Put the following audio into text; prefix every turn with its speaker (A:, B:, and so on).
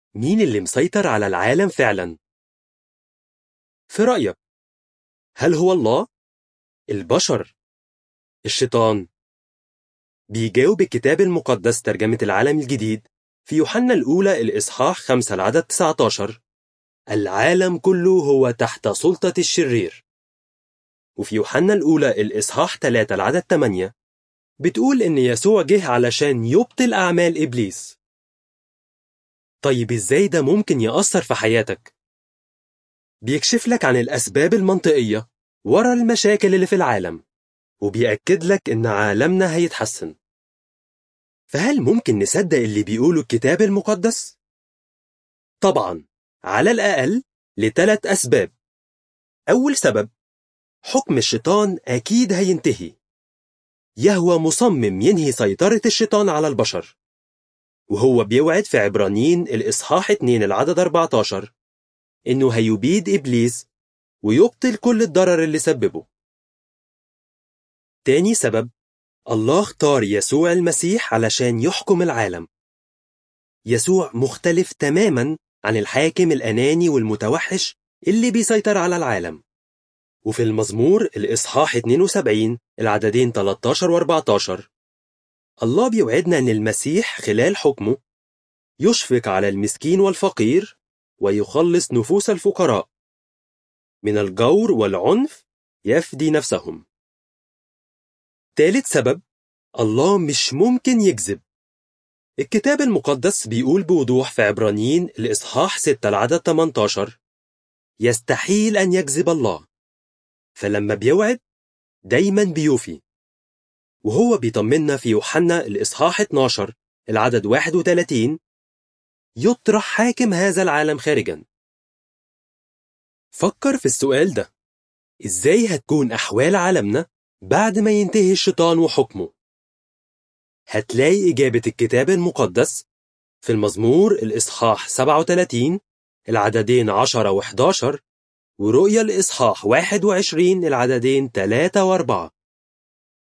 A: مين اللي مسيطر على العالم فعلا؟ في رأيك هل هو الله؟ البشر؟ الشيطان؟ بيجاوب الكتاب المقدس ترجمة العالم الجديد في يوحنا الأولى الإصحاح 5 العدد 19 العالم كله هو تحت سلطة الشرير وفي يوحنا الأولى الإصحاح 3 العدد 8 بتقول إن يسوع جه علشان يبطل أعمال إبليس طيب إزاي ده ممكن يأثر في حياتك؟ بيكشف لك عن الأسباب المنطقية ورا المشاكل اللي في العالم وبيأكد لك إن عالمنا هيتحسن فهل ممكن نصدق اللي بيقوله الكتاب المقدس؟ طبعا على الأقل لثلاث أسباب أول سبب حكم الشيطان أكيد هينتهي يهوى مصمم ينهي سيطرة الشيطان على البشر وهو بيوعد في عبرانيين الإصحاح 2 العدد 14 إنه هيبيد إبليس ويبطل كل الضرر اللي سببه تاني سبب الله اختار يسوع المسيح علشان يحكم العالم يسوع مختلف تماما عن الحاكم الأناني والمتوحش اللي بيسيطر على العالم وفي المزمور الإصحاح 72 العددين 13 و 14 الله بيوعدنا أن المسيح خلال حكمه يشفق على المسكين والفقير ويخلص نفوس الفقراء من الجور والعنف يفدي نفسهم ثالث سبب الله مش ممكن يكذب الكتاب المقدس بيقول بوضوح في عبرانيين الإصحاح 6 العدد 18 يستحيل أن يكذب الله فلما بيوعد دايما بيوفي وهو بيطمنا في يوحنا الإصحاح 12 العدد 31 يطرح حاكم هذا العالم خارجا فكر في السؤال ده إزاي هتكون أحوال عالمنا بعد ما ينتهي الشيطان وحكمه هتلاقي إجابة الكتاب المقدس في المزمور الإصحاح 37 العددين 10 و11 ورؤيا الإصحاح 21 العددين 3 و4